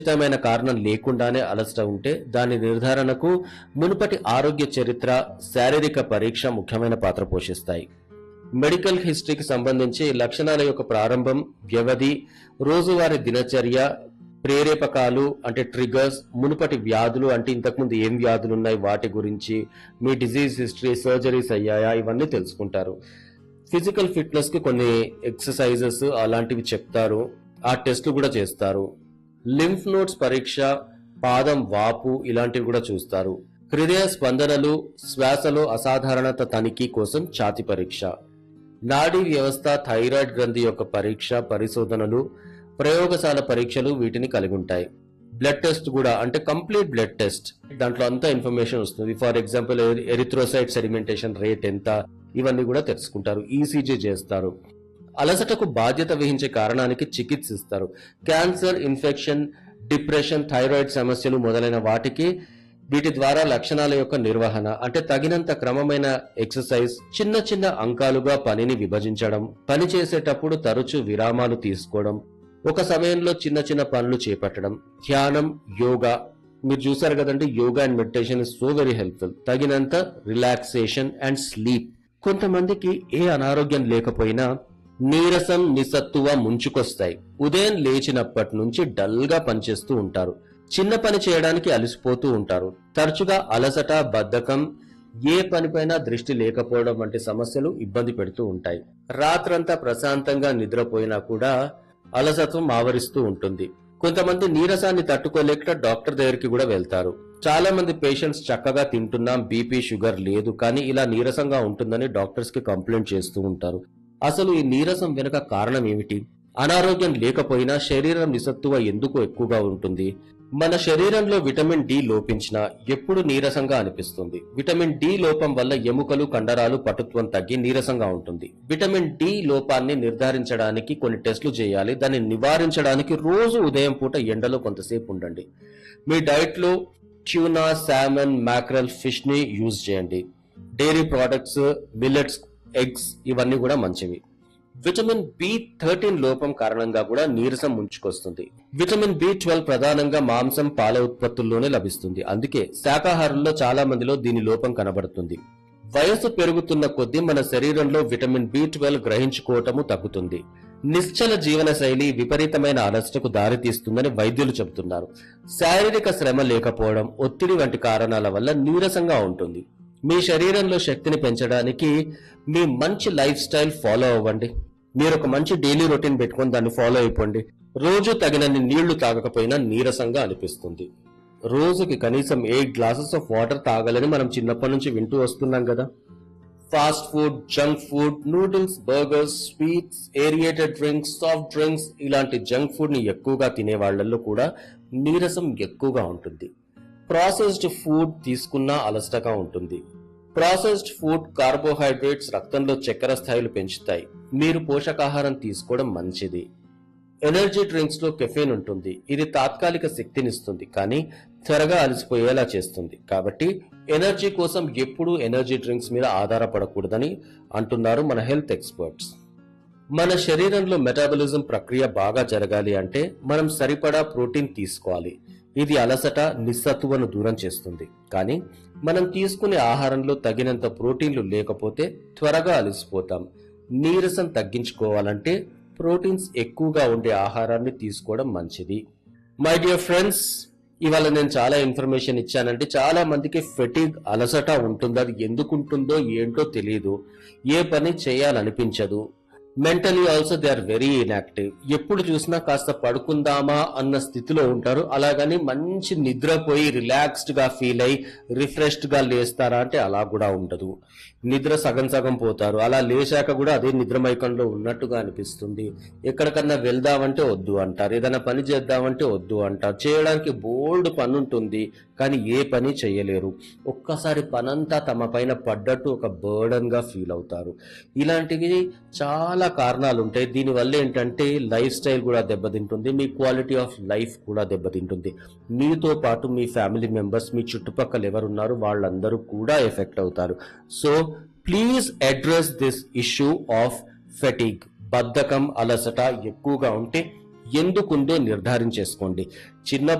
ఖచ్చితమైన కారణం లేకుండానే అలసట ఉంటే దాని నిర్ధారణకు మునుపటి ఆరోగ్య చరిత్ర శారీరక పరీక్ష ముఖ్యమైన పాత్ర పోషిస్తాయి మెడికల్ హిస్టరీకి సంబంధించి లక్షణాల యొక్క ప్రారంభం వ్యవధి రోజువారీ దినచర్య ప్రేరేపకాలు అంటే ట్రిగర్స్ మునుపటి వ్యాధులు అంటే ఇంతకుముందు ఏం వ్యాధులు ఉన్నాయి వాటి గురించి మీ డిజీజ్ హిస్టరీ సర్జరీస్ అయ్యాయా ఇవన్నీ తెలుసుకుంటారు ఫిజికల్ ఫిట్నెస్ కి కొన్ని ఎక్సర్సైజెస్ అలాంటివి చెప్తారు ఆ టెస్ట్లు కూడా చేస్తారు లింఫ్ నోట్స్ పరీక్ష పాదం వాపు ఇలాంటివి కూడా చూస్తారు హృదయ స్పందనలు శ్వాసలో అసాధారణత తనిఖీ కోసం ఛాతి పరీక్ష నాడీ వ్యవస్థ థైరాయిడ్ గ్రంథి యొక్క పరీక్ష పరిశోధనలు ప్రయోగశాల పరీక్షలు వీటిని కలిగి ఉంటాయి బ్లడ్ టెస్ట్ కూడా అంటే కంప్లీట్ బ్లడ్ టెస్ట్ దాంట్లో అంతా ఇన్ఫర్మేషన్ వస్తుంది for example erythrocyte sedimentation rate ఎంత ఇవన్నీ కూడా తెలుసుకుంటారు ఈసీజీ చేస్తారు అలసటకు బాధ్యత వహించే కారణానికి చికిత్స ఇస్తారు క్యాన్సర్ ఇన్ఫెక్షన్ డిప్రెషన్ థైరాయిడ్ సమస్యలు మొదలైన వాటికి వీటి ద్వారా లక్షణాల యొక్క నిర్వహణ అంటే తగినంత క్రమమైన ఎక్సర్సైజ్ చిన్న చిన్న అంకాలుగా పనిని విభజించడం పని చేసేటప్పుడు తరచూ విరామాలు తీసుకోవడం ఒక సమయంలో చిన్న చిన్న పనులు చేపట్టడం ధ్యానం యోగా మీరు చూసారు కదండి yoga and meditation is so very helpful తగినంత రిలాక్సేషన్ అండ్ స్లీప్ కొంతమందికి ఏ అనారోగ్యం లేకపోయినా నీరసం నిస్సత్తువ ముంచుకొస్తాయి ఉదయం లేచినప్పటి నుంచి డల్ గా పనిచేస్తూ ఉంటారు చిన్న పని చేయడానికి అలసిపోతూ ఉంటారు తరచుగా అలసట బద్ధకం ఏ పనిపైన దృష్టి లేకపోవడం వంటి సమస్యలు ఇబ్బంది పెడుతూ ఉంటాయి రాత్రంతా ప్రశాంతంగా నిద్రపోయినా కూడా అలసత్వం ఆవరిస్తూ ఉంటుంది కొంతమంది నీరసాన్ని తట్టుకోలేక డాక్టర్ దగ్గరికి కూడా వెళ్తారు చాలా మంది పేషెంట్స్ చక్కగా తింటున్నాం బీపీ షుగర్ లేదు కానీ ఇలా నీరసంగా ఉంటుందని డాక్టర్స్ కి కంప్లైంట్ చేస్తూ ఉంటారు అసలు ఈ నీరసం వెనుక కారణం ఏమిటి అనారోగ్యం లేకపోయినా శరీరం నిస్సత్తువ ఎందుకు ఎక్కువగా ఉంటుంది మన శరీరంలో విటమిన్ డి లోపించిన ఎప్పుడు నీరసంగా అనిపిస్తుంది విటమిన్ డి లోపం వల్ల ఎముకలు కండరాలు పటుత్వం తగ్గి నీరసంగా ఉంటుంది విటమిన్ డి లోపాన్ని నిర్ధారించడానికి కొన్ని టెస్టులు చేయాలి దాన్ని నివారించడానికి రోజు ఉదయం పూట ఎండలో కొంతసేపు ఉండండి మీ డైట్ లో ట్యూనా సామన్ మ్యాక్రల్ ఫిష్ ని యూజ్ చేయండి డైరీ ప్రోడక్ట్స్ మిల్లెట్స్ ఎగ్స్ ఇవన్నీ కూడా మంచివి విటమిన్ బి థర్టీన్ లోపం కారణంగా కూడా నీరసం ముంచుకొస్తుంది విటమిన్ బి ట్వెల్వ్ ప్రధానంగా మాంసం పాల ఉత్పత్తుల్లోనే లభిస్తుంది అందుకే శాకాహారంలో చాలా మందిలో దీని లోపం కనబడుతుంది వయసు పెరుగుతున్న కొద్దీ మన శరీరంలో విటమిన్ బి ట్వెల్వ్ గ్రహించుకోవటము తగ్గుతుంది నిశ్చల జీవన శైలి విపరీతమైన అలసటకు దారితీస్తుందని వైద్యులు చెబుతున్నారు శారీరక శ్రమ లేకపోవడం ఒత్తిడి వంటి కారణాల వల్ల నీరసంగా ఉంటుంది మీ శరీరంలో శక్తిని పెంచడానికి మీ మంచి లైఫ్ స్టైల్ ఫాలో అవ్వండి మీరు ఒక మంచి డైలీ రొటీన్ పెట్టుకొని దాన్ని ఫాలో అయిపోండి రోజు తగినన్ని నీళ్లు తాగకపోయినా నీరసంగా అనిపిస్తుంది రోజుకి కనీసం ఎయిట్ గ్లాసెస్ ఆఫ్ వాటర్ తాగాలని మనం చిన్నప్పటి నుంచి వింటూ వస్తున్నాం కదా fast food junk food noodles burgers sweets aerated drinks soft drinks ఇలాంటి జంక్ ఫుడ్ ని ఎక్కువగా తినే వాళ్ళల్లో కూడా నీరసం ఎక్కువగా ఉంటుంది ప్రాసెస్డ్ ఫుడ్ తీసుకున్నా అలసటగా ఉంటుంది ప్రాసెస్డ్ ఫుడ్ కార్బోహైడ్రేట్స్ రక్తంలో చక్కెర స్థాయిలు పెంచుతాయి మీరు పోషకాహారం తీసుకోవడం మంచిది ఎనర్జీ డ్రింక్స్ లో కెఫెన్ ఉంటుంది ఇది తాత్కాలిక శక్తినిస్తుంది కానీ త్వరగా అలసిపోయేలా చేస్తుంది కాబట్టి ఎనర్జీ కోసం ఎప్పుడూ ఎనర్జీ డ్రింక్స్ మీద ఆధారపడకూడదని అంటున్నారు మన హెల్త్ ఎక్స్పర్ట్స్ మన శరీరంలో మెటాబలిజం ప్రక్రియ బాగా జరగాలి అంటే మనం సరిపడా ప్రోటీన్ తీసుకోవాలి ఇది అలసట నిస్సత్తువను దూరం చేస్తుంది కానీ మనం తీసుకునే ఆహారంలో తగినంత ప్రోటీన్లు లేకపోతే త్వరగా అలసిపోతాం నీరసం తగ్గించుకోవాలంటే ప్రోటీన్స్ ఎక్కువగా ఉండే ఆహారాన్ని తీసుకోవడం మంచిది మై డియర్ ఫ్రెండ్స్ ఇవాళ నేను చాలా ఇన్ఫర్మేషన్ ఇచ్చానంటే చాలా మందికి ఫెటిగ్ అలసట ఉంటుంది అది ఎందుకు ఉంటుందో ఏంటో తెలియదు ఏ పని చేయాలనిపించదు mentally also they are very inactive ఎప్పుడు చూసినా కాస్త పడుకుందామా అన్న స్థితిలో ఉంటారు అలాగని మంచి నిద్రపోయి రిలాక్స్డ్ గా ఫీల్ అయి రిఫ్రెష్డ్ గా లేస్తారా అంటే అలా కూడా ఉండదు నిద్ర సగం సగం పోతారు అలా లేచాక కూడా అదే నిద్ర మైకంలో ఉన్నట్టుగా అనిపిస్తుంది ఎక్కడికన్నా వెళ్దామంటే వద్దు అంటారు ఏదైనా పని చేద్దామంటే వద్దు అంటారు చేయడానికి బోల్డ్ పని ఉంటుంది కానీ ఏ పని చేయలేరు ఒక్కసారి పనంతా తమ పైన పడ్డట్టు ఒక బర్డన్ గా ఫీల్ అవుతారు ఇలాంటివి చాలా కారణాలు ఉంటాయి దీనివల్ల ఏంటంటే లైఫ్ స్టైల్ కూడా దెబ్బతింటుంది మీ క్వాలిటీ ఆఫ్ లైఫ్ కూడా దెబ్బతింటుంది మీతో పాటు మీ ఫ్యామిలీ మెంబర్స్ మీ చుట్టుపక్కల ఎవరున్నారు వాళ్ళందరూ కూడా ఎఫెక్ట్ అవుతారు so please address this issue of fatigue బద్ధకం అలసట ఎక్కువగా ఉంటే ఎందుకుందో నిర్ధారించేసుకోండి చిన్న